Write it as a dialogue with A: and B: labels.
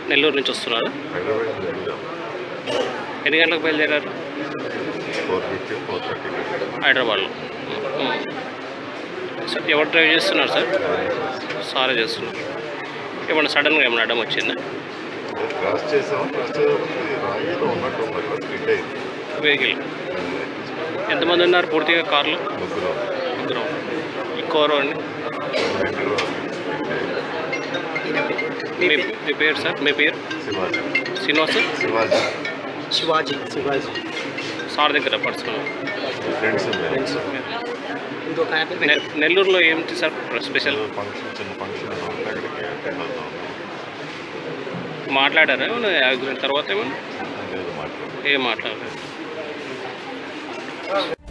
A: నెల్లూరు నుంచి వస్తున్నారు
B: హైదరాబాద్ వెళ్ళాం
A: ఎన్ని గంటలకు బయలుదేరారు
B: ఫోర్ ఫిఫ్టీ ఫోర్ థర్టీ
A: హైదరాబాద్లో ఉమ్. సార్ ఎవరు డ్రైవ్ చేస్తున్నారు సార్ సారే చేస్తున్నారు ఏమన్నా సడన్గా ఏమన్నా అడ్డం వచ్చిందా
B: క్రాస్ చేసాం క్రాస్ చేసేటప్పుడు రాయిలో ఉన్నట్టు ఉన్నట్టు స్ప్లిట్ అయింది
A: వెహికల్ ఎంతమంది ఉన్నారు పూర్తిగా కార్లో
B: ముగ్గురు
A: ముగ్గురు ఎక్కువ అండి
B: ముగ్గురు
A: మీ మీ పేరు సార్ మీ పేరు
B: శివాజీ
A: శ్రీనివాస్ సార్
B: శివాజీ
C: శివాజీ శివాజీ
A: సార్ దగ్గర పర్సనల్
B: ఫ్రెండ్స్
C: ఫ్రెండ్స్ ఇంకొక ఆయన పేరు
A: నె- నెల్లూరులో ఏంటి సార్ స్పెషల్
B: ఫంక్షన్ చిన్న ఫంక్షన్ ఉంటే అక్కడికి అటెండ్ అవుతాం
A: మాట్లాడారా ఏమన్నా యాక్సిడెంట్ తర్వాత ఏమన్నా
B: లేదు మాట్లాడు
A: ఏం మాట్లాడలేదు